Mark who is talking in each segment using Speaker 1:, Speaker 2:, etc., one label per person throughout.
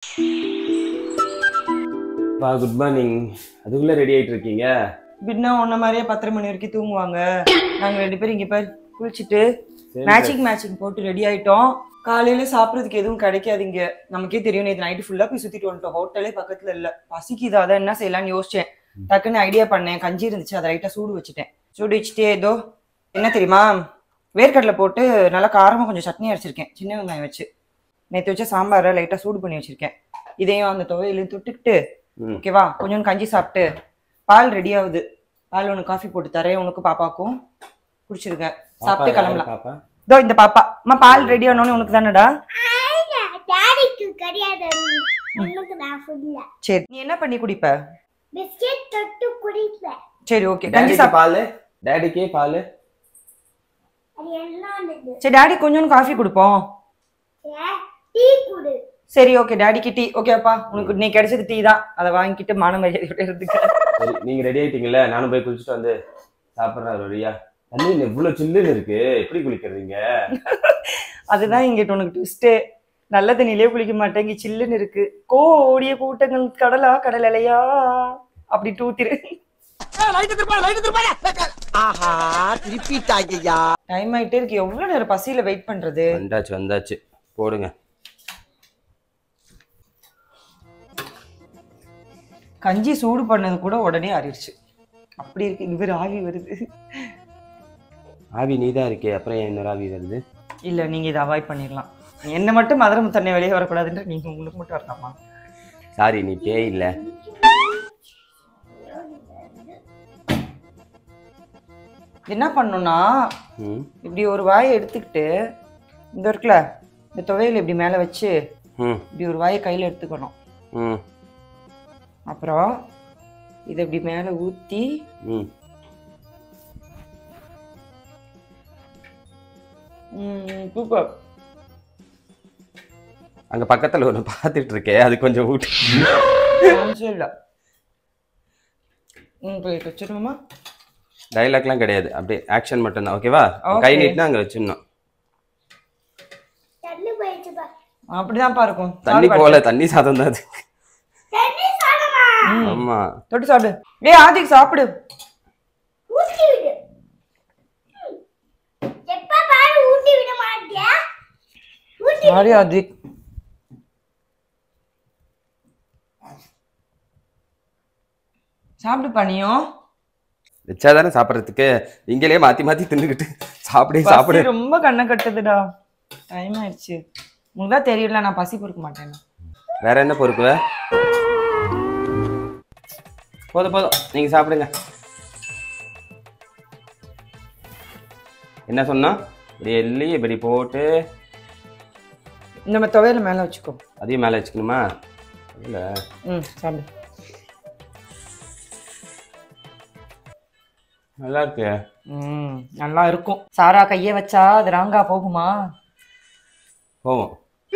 Speaker 1: பா good morning அதுக்குள்ள ready ஆயிட்டு இருக்கீங்க
Speaker 2: பின்ன உன்ன மாதிரியே பத்தரை மணி வரைக்கும் தூங்குவாங்க நாங்க ரெண்டு பேரும் இங்க பாரு குளிச்சுட்டு
Speaker 1: சரி,
Speaker 2: மேட்சிங் மேட்சிங் போட்டு ரெடி ஆயிட்டோம் காலையில சாப்பிடறதுக்கு எதுவும் கிடைக்காது இங்க நமக்கே தெரியும் நேற்று நைட்டு ஃபுல்லா போய் சுத்திட்டு வந்துட்டோம் ஹோட்டலே பக்கத்துல இல்ல பசிக்குது அதான் என்ன செய்யலாம்னு யோசிச்சேன் டக்குன்னு ஐடியா பண்ணேன் கஞ்சி இருந்துச்சு அதை லைட்டா சூடு வச்சுட்டேன் சூடு வச்சுட்டே ஏதோ என்ன தெரியுமா வேர்க்கடலை போட்டு நல்லா காரமா கொஞ்சம் சட்னி அரைச்சிருக்கேன் சின்ன வெங்காயம் வச்சு நேற்று வச்ச சாம்பாரை லைட்டா சூடு பண்ணி வச்சிருக்கேன் இதையும் அந்த துவையிலையும் தொட்டுக்கிட்டு
Speaker 1: ம்.
Speaker 2: ஓகேவா கொஞ்சம் கஞ்சி சாப்பிட்டு பால் ரெடி ஆகுது பால் உனக்கு காஃபி போட்டு தரேன் உனக்கு பாப்பாக்கும் குடிச்சிருங்க சாப்பிட்டு
Speaker 1: பாப்பா,
Speaker 2: கிளம்பலாம்
Speaker 1: பாப்பா
Speaker 2: இதோ இந்த பாப்பா அம்மா பால் ரெடி ஆனோன்னு உனக்கு தானடா
Speaker 3: டாடிக்கு கிடையாது உனக்கு நான் ஃபுல்ல
Speaker 2: சரி நீ என்ன பண்ணி குடிப்ப
Speaker 3: பிஸ்கெட் தொட்டு குடிப்பேன்
Speaker 2: சரி ஓகே கஞ்சி
Speaker 1: டேடிக்கு
Speaker 2: சாப்பிடு
Speaker 1: பால் டேடிக்கே பால்
Speaker 3: அது எல்லாம் இது
Speaker 2: சரி டாடி கொஞ்சோண்டு காஃபி கொடுப்போம்
Speaker 3: டீ குடு
Speaker 2: சரி ஓகே டாடிக்கு டீ ஓகேப்பா உனக்கு நீ கிடைச்சது டீ தான் அதை வாங்கிட்டு மான மரியாதையோட இருந்துக்க
Speaker 1: சரி நீங்க ரெடி ஆயிட்டீங்கல்ல நானும் போய் குளிச்சுட்டு வந்து சாப்பிட்றேன் வழியா தண்ணி இவ்வளவு சில்லுன்னு இருக்கு எப்படி குளிக்கிறீங்க
Speaker 2: அதுதான் இங்க உனக்கு ட்விஸ்டே நல்ல தண்ணியிலே குளிக்க மாட்டேங்க சில்லுன்னு இருக்கு கோடிய கூட்டங்கள் கடலா கடல் அலையா அப்படி தூத்திரு
Speaker 4: ஆஹா திருப்பிட்டாங்கய்யா
Speaker 2: டைம் ஆயிட்டே இருக்கு எவ்வளவு நேரம் பசியில வெயிட் பண்றது
Speaker 1: வந்தாச்சு வந்தாச்சு போடுங்க
Speaker 2: கஞ்சி சூடு பண்ணது கூட உடனே ஆறிடுச்சு அப்படி இருக்கு இவர் ஆவி வருது
Speaker 1: ஆவி நீ தான் இருக்கே அப்புறம் ஏன் இன்னொரு ஆவி வருது
Speaker 2: இல்ல நீங்க இதை அவாய்ட் பண்ணிடலாம் என்ன மட்டும் மதுரை முத்தண்ணை வெளியே வரக்கூடாதுன்ற நீங்க உங்களுக்கு மட்டும் வரலாமா
Speaker 1: சாரி நீ பேய் இல்ல
Speaker 2: என்ன பண்ணணும்னா
Speaker 1: ம்
Speaker 2: இப்படி ஒரு வாயை எடுத்துக்கிட்டு இந்த இருக்குல்ல இந்த துவையல் இப்படி மேலே வச்சு
Speaker 1: ம்
Speaker 2: இப்படி ஒரு வாயை கையில் எடுத்துக்கணும்
Speaker 1: ம்
Speaker 2: அப்புறம் இதை இப்படி மேலே ஊற்றி
Speaker 1: ம்
Speaker 2: சூப்பர்
Speaker 1: அங்க பக்கத்துல ஒன்று பார்த்துட்டு இருக்கே அது கொஞ்சம் ஊட்டி
Speaker 2: இல்லை ம் போய் வச்சிருவோமா
Speaker 1: டைலாக்லாம் கிடையாது அப்படியே ஆக்ஷன் மட்டும்தான் ஓகேவா
Speaker 2: Okay.
Speaker 1: கை நீட்டினா அங்க வச்சிடணும்
Speaker 3: தண்ணி போயிடுச்சு பா
Speaker 2: அப்படிதான்ப்பா இருக்கும்
Speaker 1: தண்ணி
Speaker 2: சாப்பிடு.
Speaker 1: போல தண்ணி சாதம் தான் அது
Speaker 3: தண்ணி சாதமா
Speaker 2: ம்.
Speaker 1: ஆமா
Speaker 2: தொட்டு சாப்பிடு ஏய் ஆதிக் சாப்பிடு
Speaker 3: ஊட்டி விடு ம். எப்ப பாரு ஊட்டி விட மாட்டியா ஊட்டி
Speaker 2: சாரி ஆதிக் சாப்பிடு பண்ணியும்
Speaker 1: வச்சாதானே சாப்பிட்றதுக்கு இங்கேயே மாத்தி மாத்தி தின்னுக்கிட்டு சாப்பிடே சாப்பிடு
Speaker 2: பசி ரொம்ப கண்ணை கட்டுதுடா டைம் ஆயிடுச்சு உங்களுக்கு தான் தெரியல நான் பசி பொறுக்க மாட்டேன்
Speaker 1: வேற என்ன பொறுக்குவ போதும் போதும் நீங்க சாப்பிடுங்க என்ன சொன்னா இப்படி எள்ளி இப்படி போட்டு
Speaker 2: இந்த மாதிரி துவையில மேலே வச்சுக்கோ
Speaker 1: அதையும் மேலே வச்சுக்கணுமா இல்ல
Speaker 2: ம் சாப்பிடு
Speaker 1: நல்லா இருக்கு
Speaker 2: ம் நல்லா இருக்கும் சாரா கையை வச்சா அது ராங்கா போகுமா
Speaker 1: போவோம்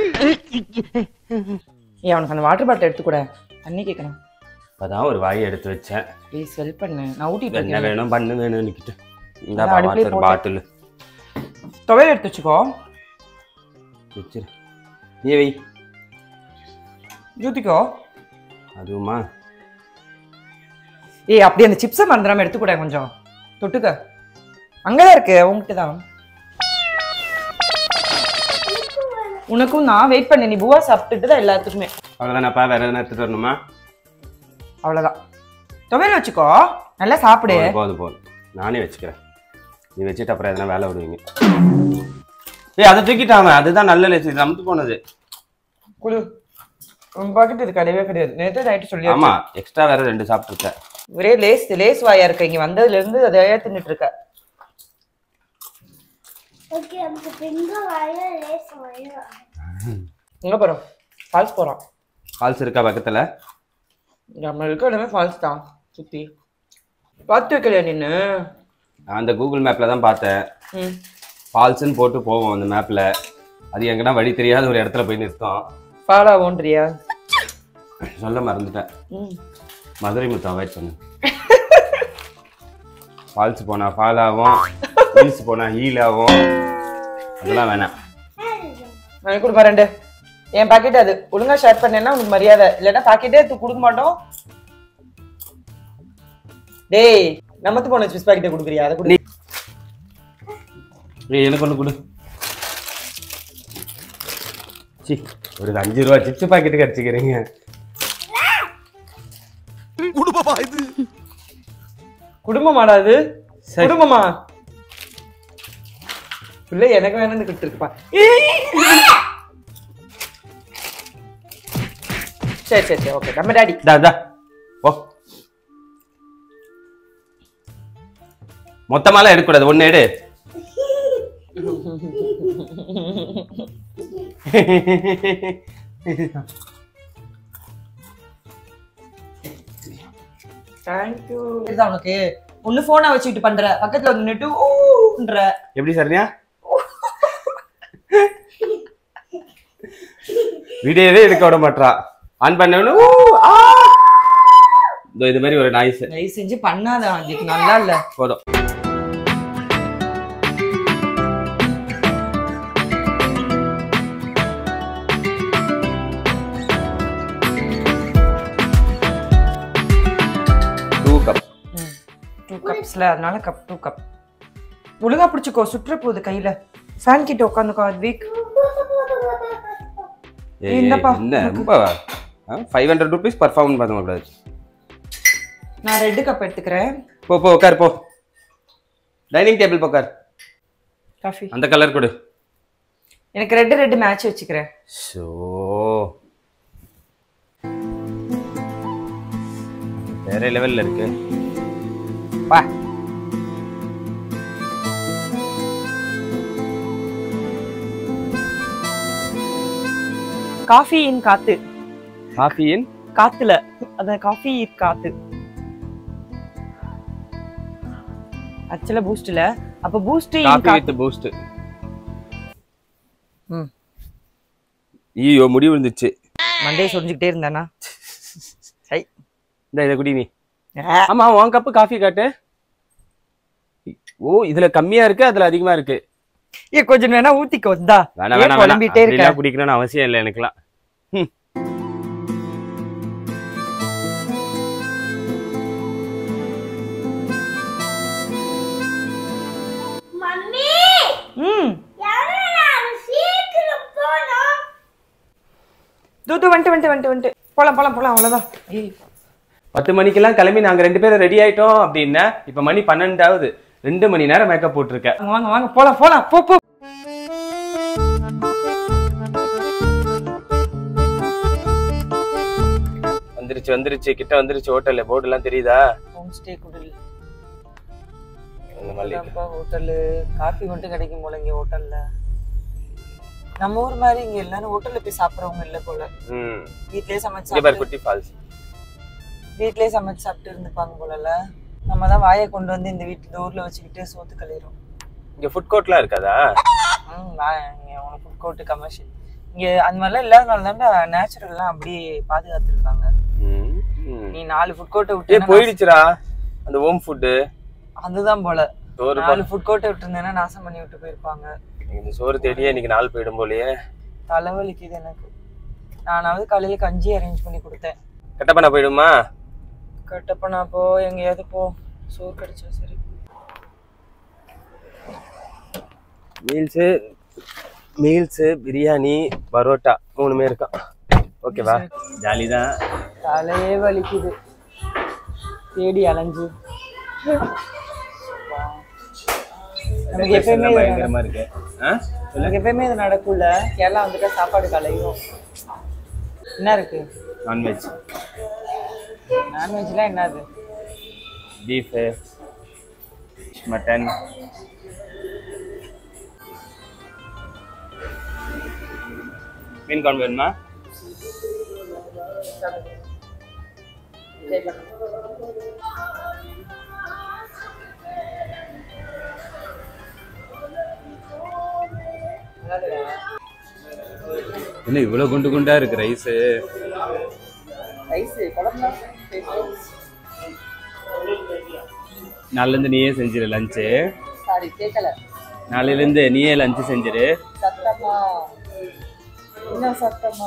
Speaker 2: ஏ அவனுக்கு அந்த வாட்டர் பாட்டில் எடுத்துக்கூட தண்ணி கேட்கணும்
Speaker 1: அதான் ஒரு வாயை எடுத்து வச்சேன்
Speaker 2: ப்ளீஸ் ஹெல்ப் பண்ணு நான் ஊட்டிட்டு
Speaker 1: என்ன
Speaker 2: இருக்கேன்
Speaker 1: வேணும் பண்ணு வேணும் நிக்கிட்டு இந்த
Speaker 2: அதான் அடுப்புலயே
Speaker 1: வாட்டர்
Speaker 2: போட்டேன்.
Speaker 1: பாட்டில்
Speaker 2: துவையல் எடுத்து வச்சுக்கோ
Speaker 1: வச்சிரு நீ வை
Speaker 2: ஊற்றிக்கோ
Speaker 1: அதுவுமா
Speaker 2: ஏய் அப்படியே அந்த சிப்ஸை மறந்துடாம எடுத்துக்கூட கொஞ்சம் தொட்டுக்க அங்கதான் இருக்கு உங்ககிட்ட தான் உனக்கும் நான் வெயிட் பண்ணேன் நீ பூவா சாப்பிட்டுட்டு தான் எல்லாத்துக்குமே
Speaker 1: அவ்வளோதானப்பா வேற எதனா எடுத்துட்டு வரணுமா
Speaker 2: அவ்வளவுதான் துவையல் வச்சுக்கோ நல்லா சாப்பிடு
Speaker 1: போதும், போதும் போதும் நானே வச்சுக்கிறேன் நீ வச்சுட்டு அப்புறம் எதனா வேலை விடுவீங்க ஏய் அதை தூக்கிட்டாங்க அதுதான் நல்ல லேஸ் இது நமக்கு போனது
Speaker 2: குடு உன் பாக்கெட் இது கிடையவே கிடையாது நேற்று நைட்டு சொல்லி
Speaker 1: ஆமா எக்ஸ்ட்ரா வேற ரெண்டு சாப்பிட்டுருக்கேன்
Speaker 2: ஒரே லேஸ் லேஸ் வாயா இருக்க இங்க வந்ததுல இருந்து அதை தின்னுட்டு இருக்க
Speaker 3: ஓகே நமக்கு பிங்க வாய லேஸ் வாய
Speaker 2: எங்க போறோம் ஃபால்ஸ் போறோம்
Speaker 1: ஃபால்ஸ் இருக்கா பக்கத்துல
Speaker 2: நம்ம இருக்க இடமே ஃபால்ஸ் தான் சுத்தி பார்த்து வைக்கலையா நின்னு
Speaker 1: நான் அந்த கூகுள் மேப்ல தான் பார்த்தேன்
Speaker 2: ம்
Speaker 1: ஃபால்ஸ்ன்னு போட்டு போவோம் அந்த மேப்ல அது எங்கன்னா வழி தெரியாத ஒரு இடத்துல போய் நிறுத்தம்
Speaker 2: ஃபாலோ ஆகும்ன்றியா
Speaker 1: சொல்ல மறந்துட்டேன்
Speaker 2: ம்
Speaker 1: மதுரை முத்து அவாய்ட் பண்ணு ஃபால்ஸ் போனா ஃபால் ஆகும் ஹீல்ஸ் போனா ஹீல் ஆகும் அதெல்லாம் வேணாம்
Speaker 2: நான் கொடுப்பா ரெண்டு என் பாக்கெட் அது ஒழுங்கா ஷேர் பண்ணேன்னா உனக்கு மரியாதை இல்லைன்னா பாக்கெட்டே எடுத்து கொடுக்க மாட்டோம் டேய் நமத்து போன ஸ்விஸ் பாக்கெட்டை கொடுக்குறியா அதை கொடு
Speaker 1: ஏய் எனக்கு ஒன்று கொடு சி ஒரு அஞ்சு ரூபா சிப்ஸ் பாக்கெட்டு கிடச்சிக்கிறீங்க
Speaker 4: குடும்பமா இது
Speaker 2: குடும்பமாடா அது
Speaker 1: சரி.
Speaker 2: குடும்பமா பிள்ளை எனக்கு வேணும்னு கொடுத்துருக்குப்பா சரி சரி சரி ஓகே நம்ம டாடி
Speaker 1: தா தா ஓ மொத்தமாலாம் எடுக்கக்கூடாது ஒன்று எடு
Speaker 2: தேங்க்யூ இதுதான் உனக்கு ஒண்ணு போனை வச்சுக்கிட்டு பண்ற பக்கத்துல வந்து நிட்டு ஊன்ற
Speaker 1: எப்படி சரண்யா வீடியோவே எடுக்க விட மாட்றா ஆன் பண்ணவனு இதோ இது மாதிரி ஒரு நாய்ஸ்
Speaker 2: தயவு செஞ்சு பண்ணாத அஜித் நல்லா இல்ல
Speaker 1: போதும் டூ கப்
Speaker 2: டூ கப்ஸ்ல அதனால கப் டூ கப் ஒழுங்கா பிடிச்சுக்கோ சுற்ற போகுது கையில ஃபேன் கிட்ட உட்காந்துக்கோ வீக் இந்தப்பா,
Speaker 1: என்ன ரொம்ப ஃபைவ் ஹண்ட்ரட் ருபீஸ் பர்ஃபார்மன்ஸ் பண்ண கூடாது
Speaker 2: நான் ரெட் கப் எடுத்துக்கிறேன்
Speaker 1: போ போ உட்கார் போ டைனிங் டேபிள் போ உட்கார்
Speaker 2: காஃபி
Speaker 1: அந்த கலர் கொடு
Speaker 2: எனக்கு ரெட் ரெட் மேட்ச் வச்சுக்கிறேன்
Speaker 1: ஷோ வேற லெவல்ல இருக்கு
Speaker 2: வா காஃபியின் காத்து
Speaker 1: காஃபியின்
Speaker 2: காத்துல அத காஃபி காத்து ஆக்சுவலா பூஸ்ட்ல அப்ப பூஸ்ட்
Speaker 1: காஃபி வித் பூஸ்ட்
Speaker 2: ம்.
Speaker 1: ஐயோ முடி விழுந்துச்சு
Speaker 2: மண்டே சொரிஞ்சுக்கிட்டே இருந்தானா சை
Speaker 1: இந்த இதை குடி நீ
Speaker 2: ஆ,
Speaker 1: ஆமா உன் கப்பு காஃபி காட்டு ஓ இதுல கம்மியா இருக்கு அதுல அதிகமா இருக்கு
Speaker 2: ஏ கொஞ்சம் வேணா ஊத்திக்கோ இந்தா
Speaker 1: வேணாம்
Speaker 2: ஏன்
Speaker 1: வேணாம் வேணாம்
Speaker 2: புலம்பிட்டே இருக்க
Speaker 1: அப்படிலாம் குடிக்கணும்னு அவசியம் இல்லை எனக்குலாம் ம்.
Speaker 3: மம்மி
Speaker 2: ம்
Speaker 3: யாரா சீக்கிரம் போனோம்
Speaker 2: தூத்து வந்துட்டு வந்துட்டு வந்துட்டு வந்துட்டு போலாம் போலாம் போலாம் அவ்வளவுதான் ஏய்
Speaker 1: பத்து மணிக்கெல்லாம் கிளம்பி நாங்க ரெண்டு பேரும் ரெடி ஆயிட்டோம் அப்படின்னா இப்ப மணி பன்னெண்டாவது ரெண்டு மணி நேரம் மேக்கப் போட்டிருக்கேன்
Speaker 2: வாங்க, வாங்க வாங்க போலாம் போலாம் போ போ
Speaker 1: வந்துருச்சு வந்துருச்சு கிட்ட வந்துருச்சு ஹோட்டல்ல போர்டு எல்லாம் தெரியுதா
Speaker 2: ஹோம் ஸ்டே குடில்
Speaker 1: இந்த மாதிரி
Speaker 2: ஹோட்டலு காஃபி மட்டும் கிடைக்கும் போல இங்க ஹோட்டல்ல நம்ம ஊர் மாதிரி இங்க எல்லாரும் ஹோட்டல்ல போய் சாப்பிடுறவங்க இல்ல போல
Speaker 1: ம்
Speaker 2: வீட்லயே சமைச்சு
Speaker 1: இங்க பாரு
Speaker 2: சாப்பிட்டு
Speaker 1: குட்டி ஃபால்ஸ்
Speaker 2: வீட்லயே சமைச்சு சாப்பிட்டு இருந்துப்பாங்க போலல நம்ம தான் வாயை கொண்டு வந்து இந்த வீட்டு டோர்ல வச்சுக்கிட்டு சோத்து கழிறோம்
Speaker 1: இங்க ஃபுட் கோர்ட்லாம் இருக்காதா
Speaker 2: ம் வா- இங்க உனக்கு ஃபுட் கோர்ட்டு கமர்ஷியல் இங்க அந்த மாதிரிலாம் இல்லாதனால தான்டா நேச்சுரல்லாம் அப்படியே பாதுகாத்துருக்காங்க
Speaker 1: ம், ம்.
Speaker 2: நீ நாலு ஃபுட் கோர்ட்டை
Speaker 1: ஏ
Speaker 2: விட்டு
Speaker 1: போயிடுச்சுடா அந்த ஹோம் ஃபுட்டு
Speaker 2: அதுதான் போல
Speaker 1: சோறு
Speaker 2: நாலு ஃபுட் கோர்ட்டை விட்டுருந்தேன்னா நாசம் பண்ணி விட்டு போயிருப்பாங்க
Speaker 1: இந்த சோறு தேடியே இன்னைக்கு நாள் போயிடும் போலயே
Speaker 2: தலைவலிக்குது எனக்கு நானாவது காலையில கஞ்சி அரேஞ்ச் பண்ணி கொடுத்தேன்
Speaker 1: கட்டப்பண்ண போயிடுமா
Speaker 2: கட்டப்பனா போ எங்கேயாவது போ சோறு கிடைச்சா சரி
Speaker 1: மீல்ஸு மீல்ஸு பிரியாணி பரோட்டா மூணுமே இருக்கான் ஓகேவா ஜாலி தான்
Speaker 2: தலையே வலிக்குது தேடி அலைஞ்சு நமக்கு எப்பயுமே இது
Speaker 1: பயங்கரமா இருக்கு ஆ?
Speaker 2: எனக்கு எப்பயுமே இது நடக்கும்ல கேரளா வந்துட்டா சாப்பாடு கலையும் என்ன இருக்கு
Speaker 1: நான்வெஜ்
Speaker 2: நான்வெஜ்லாம் என்னது
Speaker 1: பீஃபு மட்டன் மீன் குழம்பு வேணுமா என்ன இவ்வளவு குண்டு குண்டா இருக்கு ரைஸ்
Speaker 2: ரைஸ் குழம்பு
Speaker 1: நாளைல இருந்து நீயே செஞ்சிரு லஞ்சு
Speaker 2: சாரி கேட்கல
Speaker 1: நாளையில இருந்து நீயே லஞ்சு செஞ்சிரு
Speaker 2: சத்தமா
Speaker 5: என்ன சத்தமா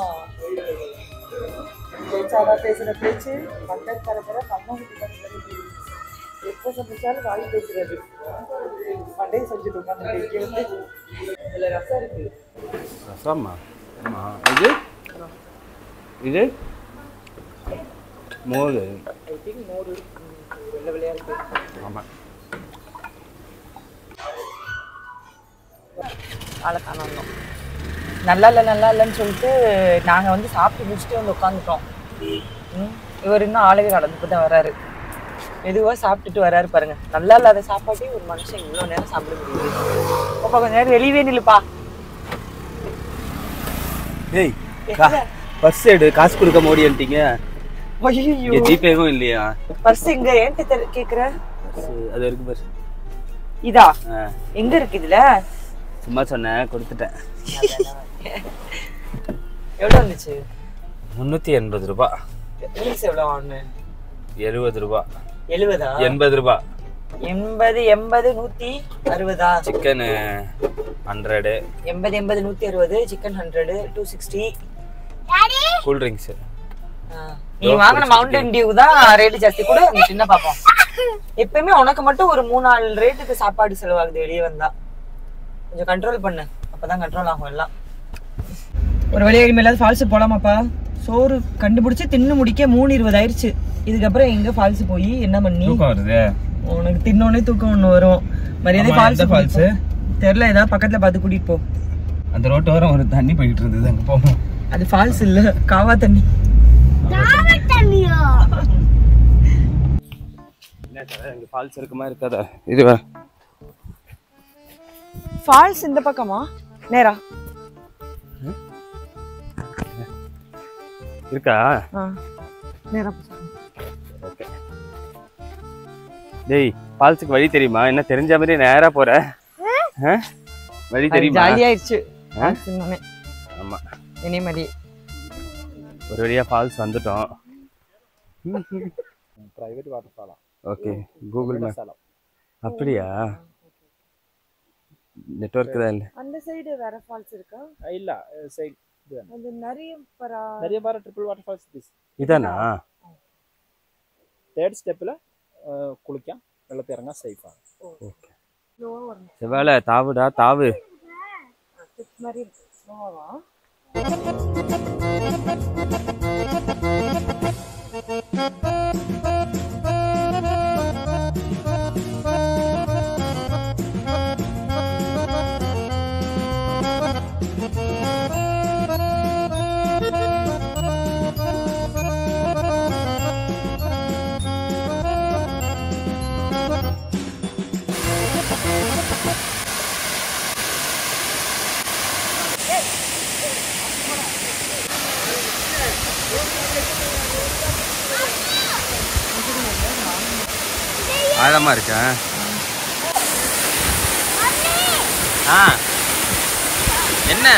Speaker 5: பேச்சாவா பேசுற பேச்சு மண்டல் தரப்புற கண்ணாடி தரப்புற எப்போ சமைச்சாலும் வாய் பேசுறது மண்டையை செஞ்சுட்டு உட்காந்து இங்கே வந்து இதுல ரசம் இருக்கு
Speaker 1: ரசமா ஆமா இது இது மோர்
Speaker 5: ஐ திங்க் மோர் வெள்ளை வெள்ளையா இருக்கு
Speaker 1: ஆமா
Speaker 2: ஆளை காணோம் நல்லா இல்லை நல்லா இல்லைன்னு சொல்லிட்டு நாங்கள் வந்து சாப்பிட்டு முடிச்சுட்டு வந்து உட்காந்துட்டோம் ம் இவர் இன்னும் ஆளவே கடந்துட்டு தான் வராரு மெதுவாக சாப்பிட்டுட்டு வராரு பாருங்க நல்லா இல்லாத சாப்பாட்டையும் ஒரு மனுஷன் இவ்வளோ நேரம் சாப்பிட முடியுது அப்பா கொஞ்ச நேரம் வெளியவே நில்லுப்பா
Speaker 1: ஏய் பஸ் எடு காசு கொடுக்க முடியன்ட்டீங்க
Speaker 2: ஐயோ
Speaker 1: இங்க ஜிபேவும் இல்லையா
Speaker 2: பர்ஸ் எங்க ஏன்ட்டு தெரி- கேக்குற
Speaker 1: அது இருக்கு பஸ்
Speaker 2: இதா எங்க இருக்கு இதுல
Speaker 1: சும்மா சொன்னேன் கொடுத்துட்டேன்
Speaker 2: எவ்வளவு வந்துச்சு
Speaker 1: முந்நூற்றி எண்பது ரூபா
Speaker 2: மீல்ஸ் எவ்வளவு வாங்கினேன்
Speaker 1: எழுபது ரூபா
Speaker 2: எழுபதா
Speaker 1: எண்பது ரூபா
Speaker 2: எண்பது எண்பது நூத்தி அறுபதா
Speaker 1: சிக்கனு ஹண்ட்ரடு
Speaker 2: எண்பது எண்பது நூத்தி அறுபது chicken hundred two sixty
Speaker 1: cool drinks
Speaker 2: நீ வாங்கின மவுண்டன் டியூ தான் ரேட்டு ஜாஸ்தி கூட அந்த சின்ன பாப்போம் எப்பயுமே உனக்கு மட்டும் ஒரு மூணு நாலு ரேட்டுக்கு சாப்பாடு செலவாகுது வெளியே வந்தா கொஞ்சம் கண்ட்ரோல் பண்ணு அப்பதான் கண்ட்ரோல் ஆகும் எல்லாம் ஒரு வழியா இனிமேலாவது ஃபால்ஸ் போலாமாப்பா சோறு கண்டுபிடிச்சு தின்னு முடிக்க மூணு இருபது ஆயிருச்சு இதுக்கப்புறம் எங்க ஃபால்ஸ் போய் என்ன பண்ணி
Speaker 1: தூக்கம் வருது
Speaker 2: உனக்கு தின்னோடனே தூக்கம் ஒண்ணு வரும் மரியாதை
Speaker 1: ஆமா,
Speaker 2: ஃபால்ஸ்
Speaker 1: எந்த falls?
Speaker 2: தெரியல ஏதாவது பக்கத்துல பார்த்து கூட்டிட்டு போ
Speaker 1: அந்த ரோட்டு வர ஒரு தண்ணி போயிட்டு இருந்தது அங்கே போவோம்
Speaker 2: அது ஃபால்ஸ் இல்ல காவா தண்ணி
Speaker 3: தண்ணியோ
Speaker 1: இங்கே ஃபால்ஸ் இருக்குமா இருக்காதா இதுவா
Speaker 2: ஃபால்ஸ் இந்த பக்கமா நேரா
Speaker 1: இருக்கா
Speaker 2: ஆ நேரா
Speaker 1: டேய் ஃபால்ஸுக்கு வழி தெரியுமா என்ன தெரிஞ்ச மாதிரி நேரா போற ஆ? வழி தெரியுமா
Speaker 2: ஜாலியாயிருச்சு சின்னமே
Speaker 1: ஆமா
Speaker 2: இனி மாதிரி
Speaker 1: ஒரு வழியா ஃபால்ஸ் வந்துட்டோம்
Speaker 6: பிரைவேட் வாட்டர் ஃபாலா
Speaker 1: ஓகே கூகுள் மேப் அப்படியா நெட்ஒர்க் தான் இல்லை
Speaker 5: அந்த சைடு வேற ஃபால்ஸ் இருக்கா
Speaker 6: இல்ல சைட்
Speaker 5: அது நிறைய பரா
Speaker 6: நிறைய பாரு ட்ரிபிள் வாட்டர் ஃபால்ஸ் திஸ்
Speaker 1: இதானா
Speaker 6: தேர்ட் ஸ்டெப்ல குளிക്കാം വെള്ളത്തിൽ ഇറങ്ങാൻ സേഫാണ്
Speaker 5: ஸ்லோவா வரணும்
Speaker 1: செவ்வாழை தாவுடா தாவு
Speaker 5: ஸ்டெப் மாதிரி ஸ்லோவா
Speaker 1: ஆழமா இருக்கா ஆ என்ன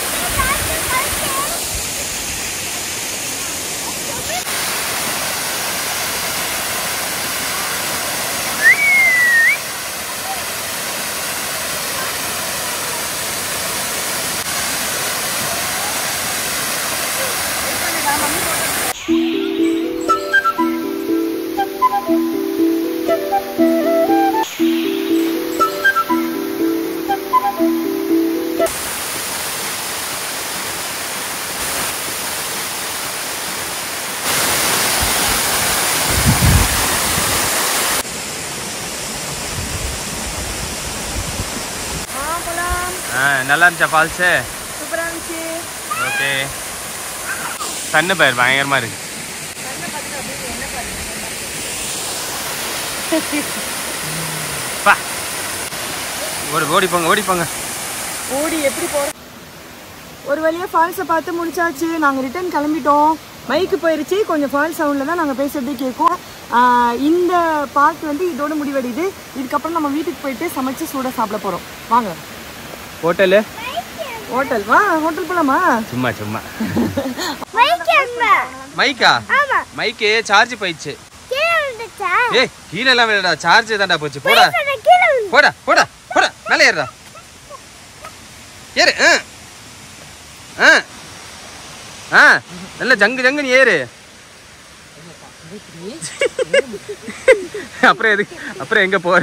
Speaker 1: ஆ நல்லா இருந்துச்சா ஃபால்ஸு
Speaker 5: சூப்பரா இருந்துச்சு
Speaker 1: ஓகே கண்ணு பயிர் பயங்கரமா இருக்கு பா. ஓடி ஓடி போங்க ஓடி போங்க
Speaker 2: ஓடி எப்படி போற ஒரு வழியா ஃபால்ஸை பார்த்து முடிச்சாச்சு நாங்கள் ரிட்டர்ன் கிளம்பிட்டோம் மைக்கு போயிருச்சு கொஞ்சம் ஃபால்ஸ் சவுண்டில் தான் நாங்கள் பேசுறதே கேட்கும் ஆஹ் இந்த பார்ட் வந்து இதோட முடிவடையுது இதுக்கப்புறம் நம்ம வீட்டுக்கு போயிட்டு சமைச்சு சூடாக சாப்பிட போகிறோம் வாங்க
Speaker 1: ஹோட்டலு
Speaker 2: ஹோட்டல் வா ஹோட்டல் போலாமா
Speaker 1: சும்மா சும்மா
Speaker 3: வைக்கம்மா
Speaker 1: மைக்கா மைக்கு சார்ஜ் போயிடுச்சு
Speaker 3: கீழே விழுந்துச்சா
Speaker 1: ஏய் கீழே எல்லாம் விடடா சார்ஜ் தான்டா போச்சு போடா
Speaker 3: கீழே விழுந்து
Speaker 1: போடா போடா போடா மேலே ஏறுடா ஏறு ஆ ஆ ஆ நல்ல ஜங்கு ஜங்குன்னு ஏறு அப்புறம் எதுக்கு அப்புறம் எங்க போற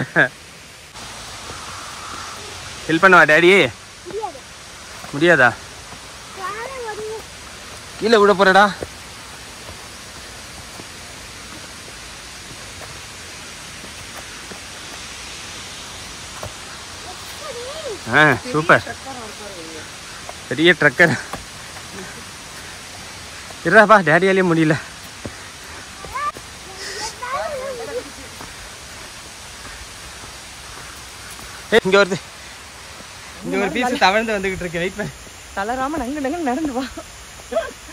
Speaker 1: ஹெல்ப் பண்ணவா டேடி முடியாதா கீழே விட போறடா ஆ சூப்பர் பெரிய ட்ரக்கர் இருடாப்பா டேடியாலே முடியல ஏய், இங்க வருது இங்க ஒரு பீஸ் தவழ்ந்து வந்துகிட்டு இருக்கு வெயிட் பண்ணு
Speaker 2: தளராம நங்கு நங்கு நடந்து வா